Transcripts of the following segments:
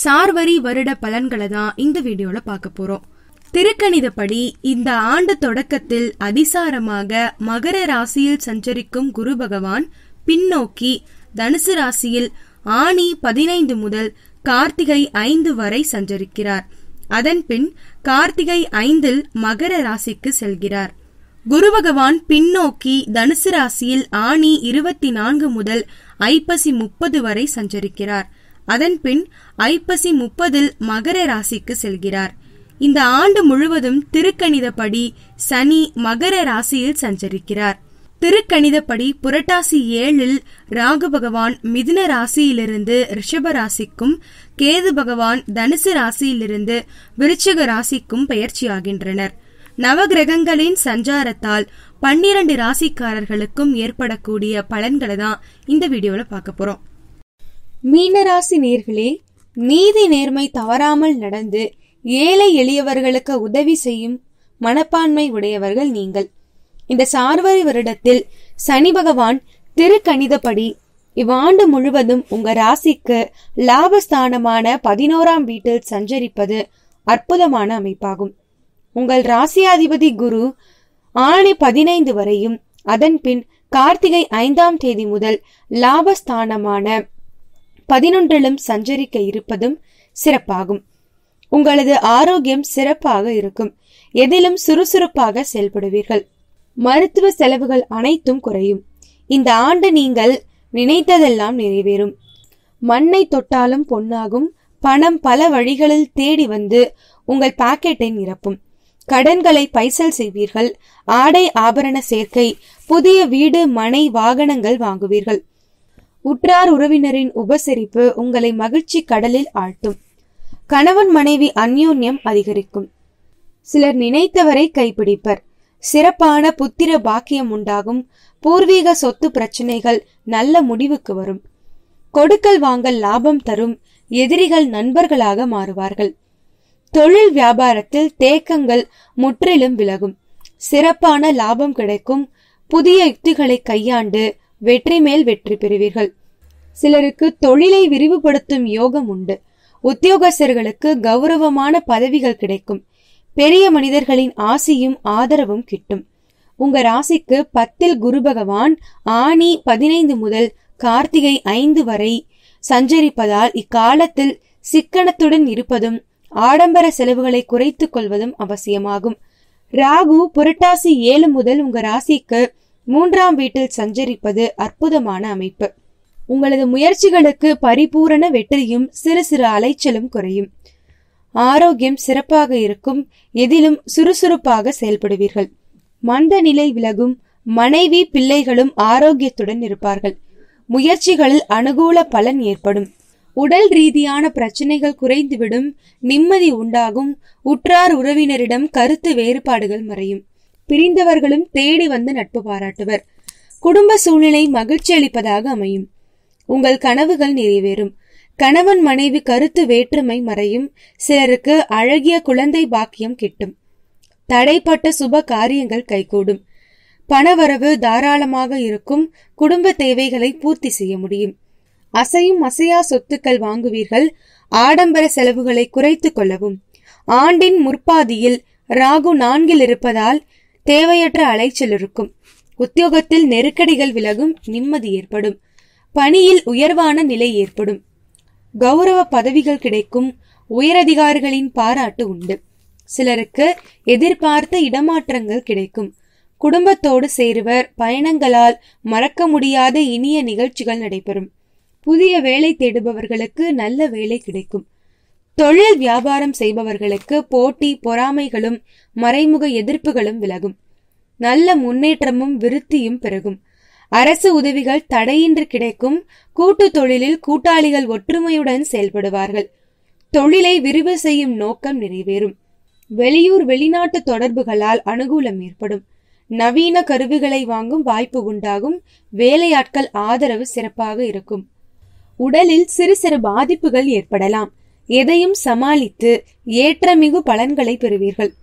சார்வரி வருட பலன்களை தான் இந்த வீடியோல பார்க்க போறோம் திருக்கணிதப்படி இந்த ஆண்டு தொடக்கத்தில் அதிசாரமாக மகர ராசியில் சஞ்சரிக்கும் குரு பகவான் பின்னோக்கி தனுசு ராசியில் ஆணி பதினைந்து முதல் கார்த்திகை ஐந்து வரை சஞ்சரிக்கிறார் அதன்பின் கார்த்திகை ஐந்தில் மகர ராசிக்கு செல்கிறார் குரு பகவான் பின்னோக்கி தனுசு ராசியில் ஆணி இருபத்தி நான்கு முதல் ஐப்பசி முப்பது வரை சஞ்சரிக்கிறார் அதன்பின் ஐப்பசி முப்பதில் மகர ராசிக்கு செல்கிறார் இந்த ஆண்டு முழுவதும் திருக்கணிதப்படி சனி மகர ராசியில் சஞ்சரிக்கிறார் திருக்கணிதப்படி புரட்டாசி ஏழில் ராகு பகவான் மிதுன ராசியிலிருந்து ரிஷப ராசிக்கும் கேது பகவான் தனுசு ராசியிலிருந்து விருச்சிக ராசிக்கும் பெயர்ச்சியாகின்றனர் நவகிரகங்களின் சஞ்சாரத்தால் பன்னிரண்டு ராசிக்காரர்களுக்கும் ஏற்படக்கூடிய பலன்களை தான் இந்த வீடியோல பார்க்க போறோம் மீனராசி நேர்களே நீதி நேர்மை தவறாமல் நடந்து ஏழை எளியவர்களுக்கு உதவி செய்யும் மனப்பான்மை உடையவர்கள் நீங்கள் இந்த சார்வரி வருடத்தில் சனி பகவான் திருக்கணிதப்படி இவ்வாண்டு முழுவதும் உங்க ராசிக்கு லாபஸ்தானமான பதினோராம் வீட்டில் சஞ்சரிப்பது அற்புதமான அமைப்பாகும் உங்கள் ராசியாதிபதி குரு ஆணி பதினைந்து வரையும் அதன்பின் கார்த்திகை ஐந்தாம் தேதி முதல் லாபஸ்தானமான பதினொன்றிலும் சஞ்சரிக்க இருப்பதும் சிறப்பாகும் உங்களது ஆரோக்கியம் சிறப்பாக இருக்கும் எதிலும் சுறுசுறுப்பாக செயல்படுவீர்கள் மருத்துவ செலவுகள் அனைத்தும் குறையும் இந்த ஆண்டு நீங்கள் நினைத்ததெல்லாம் நிறைவேறும் மண்ணை தொட்டாலும் பொன்னாகும் பணம் பல வழிகளில் தேடி வந்து உங்கள் பாக்கெட்டை நிரப்பும் கடன்களை பைசல் செய்வீர்கள் ஆடை ஆபரண சேர்க்கை புதிய வீடு மனை வாகனங்கள் வாங்குவீர்கள் உற்றார் உறவினரின் உபசரிப்பு உங்களை மகிழ்ச்சி கடலில் ஆழ்த்தும் கணவன் மனைவி அந்யோன்யம் அதிகரிக்கும் சிலர் நினைத்தவரை கைப்பிடிப்பர் சிறப்பான புத்திர பாக்கியம் உண்டாகும் பூர்வீக சொத்து பிரச்சனைகள் நல்ல முடிவுக்கு வரும் கொடுக்கல் வாங்கல் லாபம் தரும் எதிரிகள் நண்பர்களாக மாறுவார்கள் தொழில் வியாபாரத்தில் தேக்கங்கள் முற்றிலும் விலகும் சிறப்பான லாபம் கிடைக்கும் புதிய யுக்திகளை கையாண்டு வெற்றி மேல் வெற்றி பெறுவீர்கள் சிலருக்கு தொழிலை விரிவுபடுத்தும் யோகம் உண்டு உத்தியோகஸ்தர்களுக்கு கௌரவமான பதவிகள் கிடைக்கும் பெரிய மனிதர்களின் ஆசியும் ஆதரவும் கிட்டும் உங்க ராசிக்கு பத்தில் குரு பகவான் ஆணி பதினைந்து முதல் கார்த்திகை ஐந்து வரை சஞ்சரிப்பதால் இக்காலத்தில் சிக்கனத்துடன் இருப்பதும் ஆடம்பர செலவுகளை குறைத்துக் கொள்வதும் அவசியமாகும் ராகு புரட்டாசி ஏழு முதல் உங்க ராசிக்கு மூன்றாம் வீட்டில் சஞ்சரிப்பது அற்புதமான அமைப்பு உங்களது முயற்சிகளுக்கு பரிபூரண வெற்றியும் சிறு சிறு அலைச்சலும் குறையும் ஆரோக்கியம் சிறப்பாக இருக்கும் எதிலும் சுறுசுறுப்பாக செயல்படுவீர்கள் மந்த நிலை விலகும் மனைவி பிள்ளைகளும் ஆரோக்கியத்துடன் இருப்பார்கள் முயற்சிகளில் அனுகூல பலன் ஏற்படும் உடல் ரீதியான பிரச்சனைகள் குறைந்துவிடும் நிம்மதி உண்டாகும் உற்றார் உறவினரிடம் கருத்து வேறுபாடுகள் மறையும் பிரிந்தவர்களும் தேடி வந்து நட்பு பாராட்டுவர் குடும்ப சூழ்நிலை மகிழ்ச்சி அளிப்பதாக அமையும் உங்கள் கனவுகள் நிறைவேறும் கணவன் மனைவி கருத்து வேற்றுமை மறையும் சிலருக்கு அழகிய குழந்தை பாக்கியம் கிட்டும் தடைப்பட்ட சுப காரியங்கள் கைகூடும் பணவரவு தாராளமாக இருக்கும் குடும்ப தேவைகளை பூர்த்தி செய்ய முடியும் அசையும் அசையா சொத்துக்கள் வாங்குவீர்கள் ஆடம்பர செலவுகளை குறைத்துக் கொள்ளவும் ஆண்டின் முற்பாதியில் ராகு நான்கில் இருப்பதால் தேவையற்ற அலைச்சல் இருக்கும் உத்தியோகத்தில் நெருக்கடிகள் விலகும் நிம்மதி ஏற்படும் பணியில் உயர்வான நிலை ஏற்படும் கௌரவ பதவிகள் கிடைக்கும் உயரதிகாரிகளின் பாராட்டு உண்டு சிலருக்கு எதிர்பார்த்த இடமாற்றங்கள் கிடைக்கும் குடும்பத்தோடு சேருவர் பயணங்களால் மறக்க முடியாத இனிய நிகழ்ச்சிகள் நடைபெறும் புதிய வேலை தேடுபவர்களுக்கு நல்ல வேலை கிடைக்கும் தொழில் வியாபாரம் செய்பவர்களுக்கு போட்டி பொறாமைகளும் மறைமுக எதிர்ப்புகளும் விலகும் நல்ல முன்னேற்றமும் விருத்தியும் பெருகும் அரசு உதவிகள் தடையின்றி கிடைக்கும் கூட்டு தொழிலில் கூட்டாளிகள் ஒற்றுமையுடன் செயல்படுவார்கள் தொழிலை விரிவு செய்யும் நோக்கம் நிறைவேறும் வெளியூர் வெளிநாட்டு தொடர்புகளால் அனுகூலம் ஏற்படும் நவீன கருவிகளை வாங்கும் வாய்ப்பு உண்டாகும் வேலையாட்கள் ஆதரவு சிறப்பாக இருக்கும் உடலில் சிறு சிறு பாதிப்புகள் ஏற்படலாம் எதையும் சமாளித்து ஏற்றமிகு பலன்களை பெறுவீர்கள்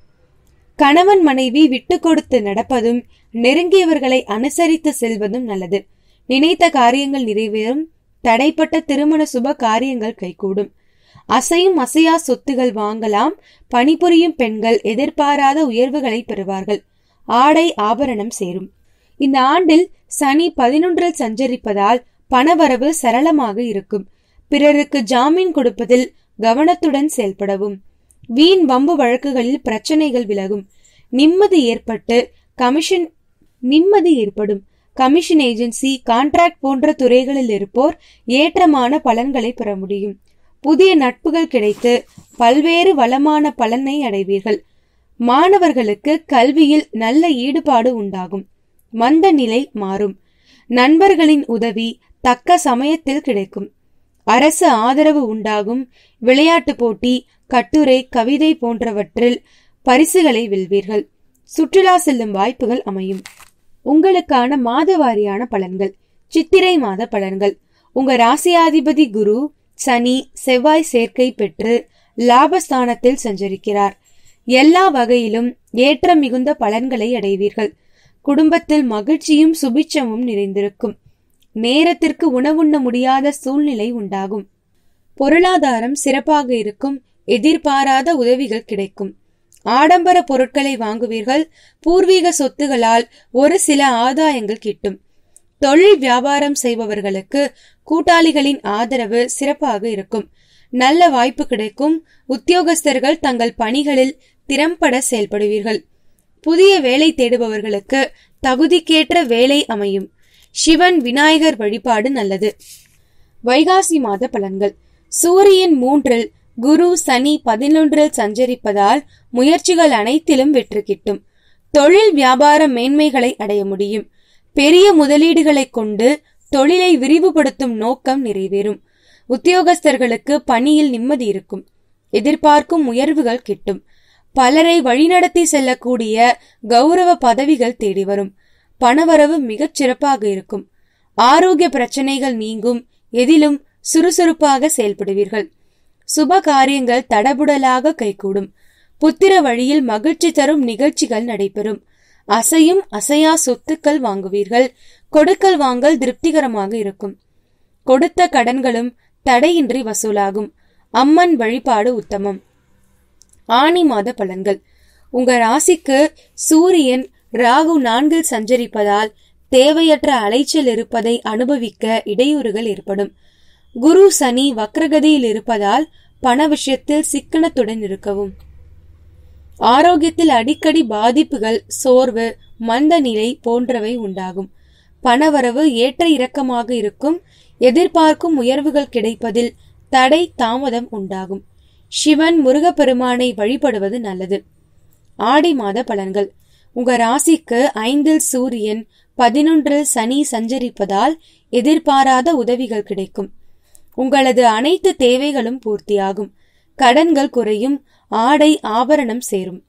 கணவன் மனைவி விட்டு கொடுத்து நடப்பதும் நெருங்கியவர்களை அனுசரித்து செல்வதும் நல்லது நினைத்த காரியங்கள் நிறைவேறும் தடைப்பட்ட திருமண சுப காரியங்கள் கைகூடும் அசையும் அசையா சொத்துகள் வாங்கலாம் பணிபுரியும் பெண்கள் எதிர்பாராத உயர்வுகளை பெறுவார்கள் ஆடை ஆபரணம் சேரும் இந்த ஆண்டில் சனி பதினொன்றில் சஞ்சரிப்பதால் பணவரவு சரளமாக இருக்கும் பிறருக்கு ஜாமீன் கொடுப்பதில் கவனத்துடன் செயல்படவும் வீண் வம்பு வழக்குகளில் பிரச்சனைகள் விலகும் நிம்மதி ஏற்பட்டு கமிஷன் நிம்மதி ஏற்படும் கமிஷன் ஏஜென்சி கான்ட்ராக்ட் போன்ற துறைகளில் இருப்போர் ஏற்றமான பலன்களை பெற முடியும் புதிய நட்புகள் கிடைத்து பல்வேறு வளமான பலனை அடைவீர்கள் மாணவர்களுக்கு கல்வியில் நல்ல ஈடுபாடு உண்டாகும் மந்த நிலை மாறும் நண்பர்களின் உதவி தக்க சமயத்தில் கிடைக்கும் அரசு ஆதரவு உண்டாகும் விளையாட்டு போட்டி கட்டுரை கவிதை போன்றவற்றில் பரிசுகளை வெல்வீர்கள் சுற்றுலா செல்லும் வாய்ப்புகள் அமையும் உங்களுக்கான மாதவாரியான பலன்கள் சித்திரை மாத பலன்கள் உங்க ராசியாதிபதி குரு சனி செவ்வாய் சேர்க்கை பெற்று லாபஸ்தானத்தில் சஞ்சரிக்கிறார் எல்லா வகையிலும் ஏற்ற மிகுந்த பலன்களை அடைவீர்கள் குடும்பத்தில் மகிழ்ச்சியும் சுபிட்சமும் நிறைந்திருக்கும் நேரத்திற்கு உணவுண்ண முடியாத சூழ்நிலை உண்டாகும் பொருளாதாரம் சிறப்பாக இருக்கும் எதிர்பாராத உதவிகள் கிடைக்கும் ஆடம்பர பொருட்களை வாங்குவீர்கள் பூர்வீக சொத்துகளால் ஒரு சில ஆதாயங்கள் கிட்டும் தொழில் வியாபாரம் செய்பவர்களுக்கு கூட்டாளிகளின் ஆதரவு சிறப்பாக இருக்கும் நல்ல வாய்ப்பு கிடைக்கும் உத்தியோகஸ்தர்கள் தங்கள் பணிகளில் திறம்பட செயல்படுவீர்கள் புதிய வேலை தேடுபவர்களுக்கு தகுதிக்கேற்ற வேலை அமையும் சிவன் விநாயகர் வழிபாடு நல்லது வைகாசி மாத பலன்கள் சூரியன் மூன்றில் குரு சனி பதினொன்றில் சஞ்சரிப்பதால் முயற்சிகள் அனைத்திலும் வெற்றி கிட்டும் தொழில் வியாபார மேன்மைகளை அடைய முடியும் பெரிய முதலீடுகளை கொண்டு தொழிலை விரிவுபடுத்தும் நோக்கம் நிறைவேறும் உத்தியோகஸ்தர்களுக்கு பணியில் நிம்மதி இருக்கும் எதிர்பார்க்கும் உயர்வுகள் கிட்டும் பலரை வழிநடத்தி செல்லக்கூடிய கௌரவ பதவிகள் தேடி வரும் பணவரவு மிகச் சிறப்பாக இருக்கும் ஆரோக்கிய பிரச்சனைகள் நீங்கும் எதிலும் சுறுசுறுப்பாக செயல்படுவீர்கள் சுப காரியங்கள் தடபுடலாக கைகூடும் புத்திர வழியில் மகிழ்ச்சி தரும் நிகழ்ச்சிகள் நடைபெறும் அசையும் அசையா சொத்துக்கள் வாங்குவீர்கள் கொடுக்கல் வாங்கல் திருப்திகரமாக இருக்கும் கொடுத்த கடன்களும் தடையின்றி வசூலாகும் அம்மன் வழிபாடு உத்தமம் ஆனி மாத பலன்கள் உங்க ராசிக்கு சூரியன் ராகு நான்கில் சஞ்சரிப்பதால் தேவையற்ற அலைச்சல் இருப்பதை அனுபவிக்க இடையூறுகள் ஏற்படும் குரு சனி வக்ரகதியில் இருப்பதால் பண விஷயத்தில் சிக்கனத்துடன் இருக்கவும் ஆரோக்கியத்தில் அடிக்கடி பாதிப்புகள் சோர்வு மந்த நிலை போன்றவை உண்டாகும் பணவரவு ஏற்ற இறக்கமாக இருக்கும் எதிர்பார்க்கும் உயர்வுகள் கிடைப்பதில் தடை தாமதம் உண்டாகும் சிவன் முருகப்பெருமானை வழிபடுவது நல்லது ஆடி மாத பலன்கள் உங்க ராசிக்கு ஐந்தில் சூரியன் பதினொன்றில் சனி சஞ்சரிப்பதால் எதிர்பாராத உதவிகள் கிடைக்கும் உங்களது அனைத்து தேவைகளும் பூர்த்தியாகும் கடன்கள் குறையும் ஆடை ஆபரணம் சேரும்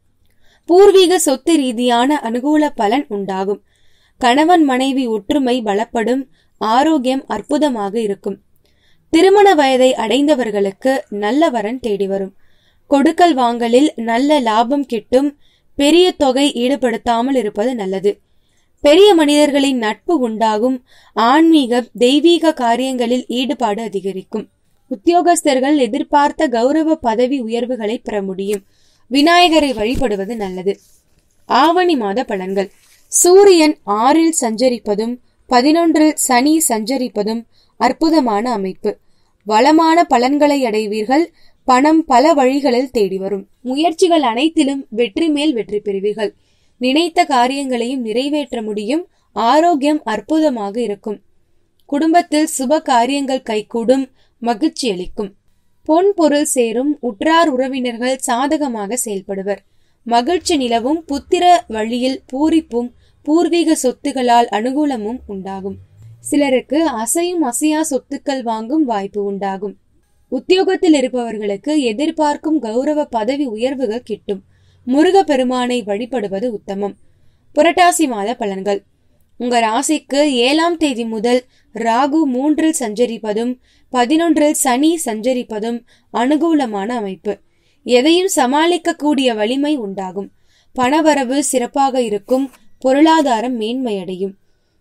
பூர்வீக சொத்து ரீதியான அனுகூல பலன் உண்டாகும் கணவன் மனைவி ஒற்றுமை பலப்படும் ஆரோக்கியம் அற்புதமாக இருக்கும் திருமண வயதை அடைந்தவர்களுக்கு நல்ல வரன் தேடி வரும் கொடுக்கல் வாங்கலில் நல்ல லாபம் கிட்டும் பெரிய தொகை ஈடுபடுத்தாமல் இருப்பது நல்லது பெரிய மனிதர்களின் நட்பு உண்டாகும் ஆன்மீக தெய்வீக காரியங்களில் ஈடுபாடு அதிகரிக்கும் உத்தியோகஸ்தர்கள் எதிர்பார்த்த கௌரவ பதவி உயர்வுகளை பெற முடியும் விநாயகரை வழிபடுவது நல்லது ஆவணி மாத பலன்கள் சூரியன் ஆறில் சஞ்சரிப்பதும் பதினொன்றில் சனி சஞ்சரிப்பதும் அற்புதமான அமைப்பு வளமான பலன்களை அடைவீர்கள் பணம் பல வழிகளில் தேடி வரும் முயற்சிகள் அனைத்திலும் வெற்றி மேல் வெற்றி பெறுவீர்கள் நினைத்த காரியங்களையும் நிறைவேற்ற முடியும் ஆரோக்கியம் அற்புதமாக இருக்கும் குடும்பத்தில் சுப காரியங்கள் கைகூடும் மகிழ்ச்சி அளிக்கும் பொன் பொருள் சேரும் உற்றார் உறவினர்கள் சாதகமாக செயல்படுவர் மகிழ்ச்சி நிலவும் புத்திர வழியில் பூரிப்பும் பூர்வீக சொத்துகளால் அனுகூலமும் உண்டாகும் சிலருக்கு அசையும் அசையா சொத்துக்கள் வாங்கும் வாய்ப்பு உண்டாகும் உத்தியோகத்தில் இருப்பவர்களுக்கு எதிர்பார்க்கும் கௌரவ பதவி உயர்வுகள் கிட்டும் முருக பெருமானை வழிபடுவது உத்தமம் புரட்டாசி மாத பலன்கள் உங்க ராசிக்கு ஏழாம் தேதி முதல் ராகு மூன்றில் சஞ்சரிப்பதும் பதினொன்றில் சனி சஞ்சரிப்பதும் அனுகூலமான அமைப்பு எதையும் சமாளிக்கக்கூடிய வலிமை உண்டாகும் பணவரவு சிறப்பாக இருக்கும் பொருளாதாரம் மேன்மையடையும்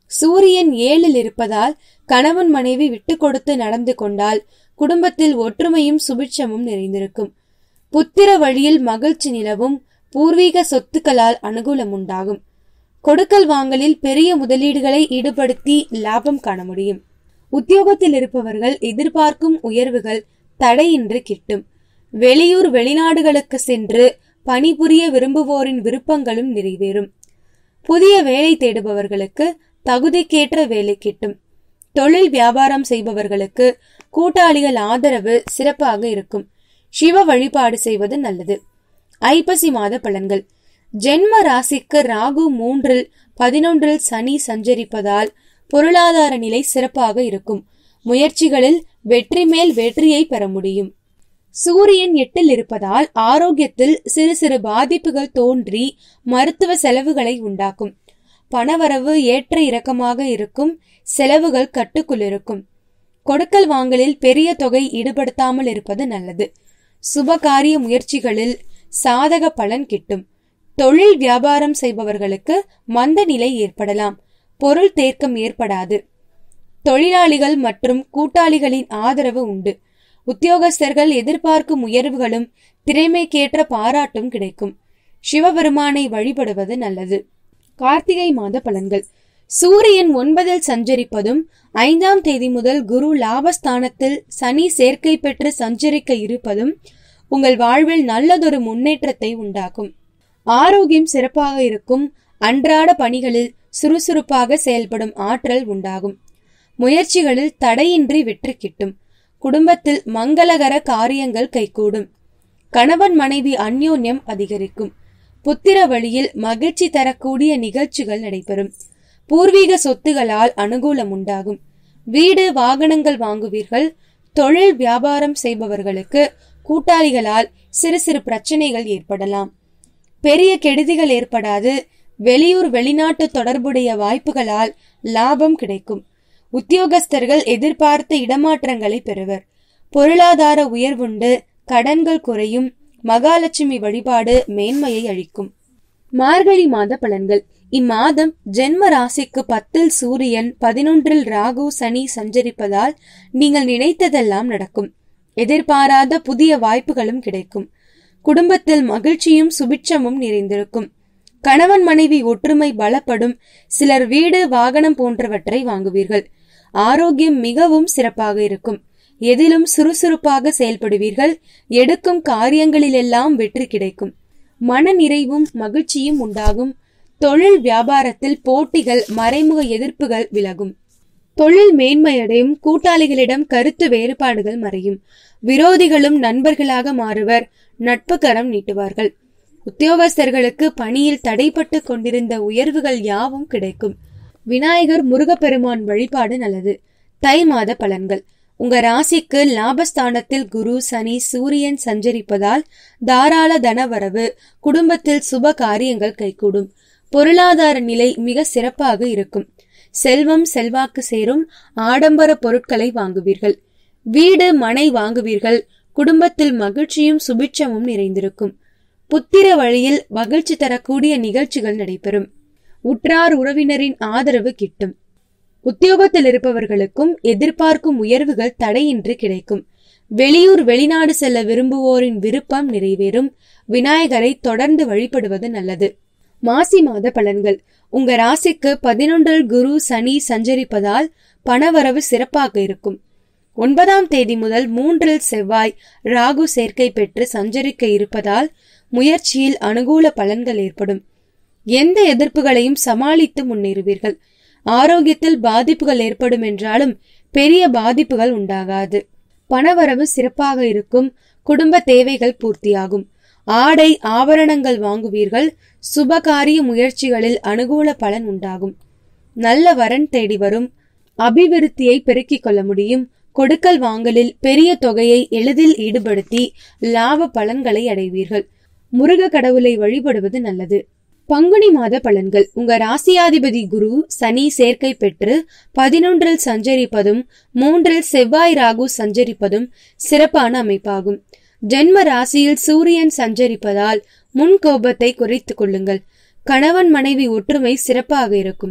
சூரியன் ஏழில் இருப்பதால் கணவன் மனைவி விட்டு கொடுத்து நடந்து கொண்டால் குடும்பத்தில் ஒற்றுமையும் சுபிட்சமும் நிறைந்திருக்கும் புத்திர வழியில் மகிழ்ச்சி நிலவும் பூர்வீக சொத்துக்களால் அனுகூலம் உண்டாகும் கொடுக்கல் வாங்கலில் பெரிய முதலீடுகளை ஈடுபடுத்தி லாபம் காண முடியும் உத்தியோகத்தில் இருப்பவர்கள் எதிர்பார்க்கும் உயர்வுகள் தடையின்றி கிட்டும் வெளியூர் வெளிநாடுகளுக்கு சென்று பணிபுரிய விரும்புவோரின் விருப்பங்களும் நிறைவேறும் புதிய வேலை தேடுபவர்களுக்கு தகுதிக்கேற்ற வேலை கிட்டும் தொழில் வியாபாரம் செய்பவர்களுக்கு கூட்டாளிகள் ஆதரவு சிறப்பாக இருக்கும் சிவ வழிபாடு செய்வது நல்லது ஐப்பசி மாத பலன்கள் ஜென்ம ராசிக்கு ராகு மூன்றில் பதினொன்றில் சனி சஞ்சரிப்பதால் பொருளாதார நிலை சிறப்பாக இருக்கும் முயற்சிகளில் வெற்றி மேல் வெற்றியை பெற முடியும் சூரியன் எட்டில் இருப்பதால் ஆரோக்கியத்தில் சிறு சிறு பாதிப்புகள் தோன்றி மருத்துவ செலவுகளை உண்டாக்கும் பணவரவு ஏற்ற இறக்கமாக இருக்கும் செலவுகள் கட்டுக்குள் இருக்கும் கொடுக்கல் வாங்கலில் பெரிய தொகை ஈடுபடுத்தாமல் இருப்பது நல்லது சுபகாரிய முயற்சிகளில் சாதக பலன் கிட்டும் தொழில் வியாபாரம் செய்பவர்களுக்கு மந்த நிலை ஏற்படலாம் பொருள் தேக்கம் ஏற்படாது தொழிலாளிகள் மற்றும் கூட்டாளிகளின் ஆதரவு உண்டு உத்தியோகஸ்தர்கள் எதிர்பார்க்கும் உயர்வுகளும் திறமைக்கேற்ற பாராட்டும் கிடைக்கும் சிவபெருமானை வழிபடுவது நல்லது கார்த்திகை மாத பலன்கள் சூரியன் ஒன்பதில் சஞ்சரிப்பதும் ஐந்தாம் தேதி முதல் குரு லாபஸ்தானத்தில் சனி சேர்க்கை பெற்று சஞ்சரிக்க இருப்பதும் உங்கள் வாழ்வில் நல்லதொரு முன்னேற்றத்தை உண்டாக்கும் ஆரோக்கியம் சிறப்பாக இருக்கும் அன்றாட பணிகளில் சுறுசுறுப்பாக செயல்படும் ஆற்றல் உண்டாகும் முயற்சிகளில் தடையின்றி வெற்றி கிட்டும் குடும்பத்தில் மங்களகர காரியங்கள் கைகூடும் கணவன் மனைவி அந்யோன்யம் அதிகரிக்கும் புத்திர வழியில் மகிழ்ச்சி தரக்கூடிய நிகழ்ச்சிகள் நடைபெறும் பூர்வீக சொத்துகளால் அனுகூலம் உண்டாகும் வீடு வாகனங்கள் வாங்குவீர்கள் தொழில் வியாபாரம் செய்பவர்களுக்கு கூட்டாளிகளால் சிறு சிறு பிரச்சனைகள் ஏற்படலாம் பெரிய கெடுதிகள் ஏற்படாது வெளியூர் வெளிநாட்டு தொடர்புடைய வாய்ப்புகளால் லாபம் கிடைக்கும் உத்தியோகஸ்தர்கள் எதிர்பார்த்த இடமாற்றங்களை பெறுவர் பொருளாதார உயர்வுண்டு கடன்கள் குறையும் மகாலட்சுமி வழிபாடு மேன்மையை அளிக்கும் மார்கழி மாத பலன்கள் இம்மாதம் ஜென்ம ராசிக்கு பத்தில் சூரியன் பதினொன்றில் ராகு சனி சஞ்சரிப்பதால் நீங்கள் நினைத்ததெல்லாம் நடக்கும் எதிர்பாராத புதிய வாய்ப்புகளும் கிடைக்கும் குடும்பத்தில் மகிழ்ச்சியும் சுபிட்சமும் நிறைந்திருக்கும் கணவன் மனைவி ஒற்றுமை பலப்படும் சிலர் வீடு வாகனம் போன்றவற்றை வாங்குவீர்கள் ஆரோக்கியம் மிகவும் சிறப்பாக இருக்கும் எதிலும் சுறுசுறுப்பாக செயல்படுவீர்கள் எடுக்கும் காரியங்களிலெல்லாம் வெற்றி கிடைக்கும் மன நிறைவும் மகிழ்ச்சியும் உண்டாகும் தொழில் வியாபாரத்தில் போட்டிகள் மறைமுக எதிர்ப்புகள் விலகும் தொழில் மேன்மையடையும் கூட்டாளிகளிடம் கருத்து வேறுபாடுகள் மறையும் விரோதிகளும் நண்பர்களாக மாறுவர் நட்பு கரம் நீட்டுவார்கள் உத்தியோகஸ்தர்களுக்கு பணியில் தடைப்பட்டு கொண்டிருந்த உயர்வுகள் யாவும் கிடைக்கும் விநாயகர் முருகப்பெருமான் வழிபாடு நல்லது தை மாத பலன்கள் உங்க ராசிக்கு லாபஸ்தானத்தில் குரு சனி சூரியன் சஞ்சரிப்பதால் தாராள தனவரவு குடும்பத்தில் சுப காரியங்கள் கைகூடும் பொருளாதார நிலை மிக சிறப்பாக இருக்கும் செல்வம் செல்வாக்கு சேரும் ஆடம்பர பொருட்களை வாங்குவீர்கள் வீடு மனை வாங்குவீர்கள் குடும்பத்தில் மகிழ்ச்சியும் சுபிட்சமும் நிறைந்திருக்கும் புத்திர வழியில் மகிழ்ச்சி தரக்கூடிய நிகழ்ச்சிகள் நடைபெறும் உற்றார் உறவினரின் ஆதரவு கிட்டும் உத்தியோகத்தில் இருப்பவர்களுக்கும் எதிர்பார்க்கும் உயர்வுகள் தடையின்றி கிடைக்கும் வெளியூர் வெளிநாடு செல்ல விரும்புவோரின் விருப்பம் நிறைவேறும் விநாயகரை தொடர்ந்து வழிபடுவது நல்லது மாசி மாத பலன்கள் உங்க ராசிக்கு பதினொன்றில் குரு சனி சஞ்சரிப்பதால் பணவரவு சிறப்பாக இருக்கும் ஒன்பதாம் தேதி முதல் மூன்றில் செவ்வாய் ராகு சேர்க்கை பெற்று சஞ்சரிக்க இருப்பதால் முயற்சியில் அனுகூல பலன்கள் ஏற்படும் எந்த எதிர்ப்புகளையும் சமாளித்து முன்னேறுவீர்கள் ஆரோக்கியத்தில் பாதிப்புகள் ஏற்படும் என்றாலும் பெரிய பாதிப்புகள் உண்டாகாது பணவரவு சிறப்பாக இருக்கும் குடும்ப தேவைகள் பூர்த்தியாகும் ஆடை ஆபரணங்கள் வாங்குவீர்கள் சுபகாரிய முயற்சிகளில் அனுகூல பலன் உண்டாகும் நல்ல வரன் தேடி வரும் அபிவிருத்தியை பெருக்கிக் கொள்ள முடியும் கொடுக்கல் வாங்கலில் பெரிய தொகையை எளிதில் ஈடுபடுத்தி லாப பலன்களை அடைவீர்கள் முருக கடவுளை வழிபடுவது நல்லது பங்குனி மாத பலன்கள் உங்க ராசியாதிபதி குரு சனி சேர்க்கை பெற்று பதினொன்றில் சஞ்சரிப்பதும் மூன்றில் செவ்வாய் ராகு சஞ்சரிப்பதும் சிறப்பான அமைப்பாகும் ஜென்ம ராசியில் சூரியன் சஞ்சரிப்பதால் முன் கோபத்தை குறைத்துக் கொள்ளுங்கள் கணவன் மனைவி ஒற்றுமை சிறப்பாக இருக்கும்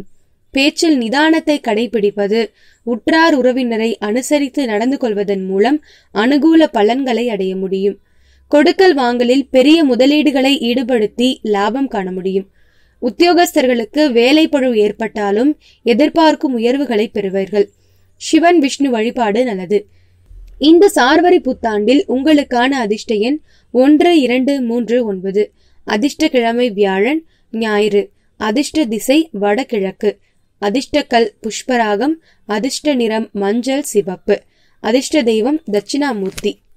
பேச்சில் நிதானத்தை கடைபிடிப்பது உற்றார் உறவினரை அனுசரித்து நடந்து கொள்வதன் மூலம் அனுகூல பலன்களை அடைய முடியும் கொடுக்கல் வாங்கலில் பெரிய முதலீடுகளை ஈடுபடுத்தி லாபம் காண முடியும் உத்தியோகஸ்தர்களுக்கு வேலைப்பழு ஏற்பட்டாலும் எதிர்பார்க்கும் உயர்வுகளை பெறுவீர்கள் சிவன் விஷ்ணு வழிபாடு நல்லது இந்த சார்வரி புத்தாண்டில் உங்களுக்கான அதிர்ஷ்ட எண் ஒன்று இரண்டு மூன்று ஒன்பது அதிர்ஷ்ட கிழமை வியாழன் ஞாயிறு அதிர்ஷ்ட திசை வடகிழக்கு அதிர்ஷ்டக்கல் புஷ்பராகம் அதிர்ஷ்ட நிறம் மஞ்சள் சிவப்பு அதிர்ஷ்ட தெய்வம் தட்சிணாமூர்த்தி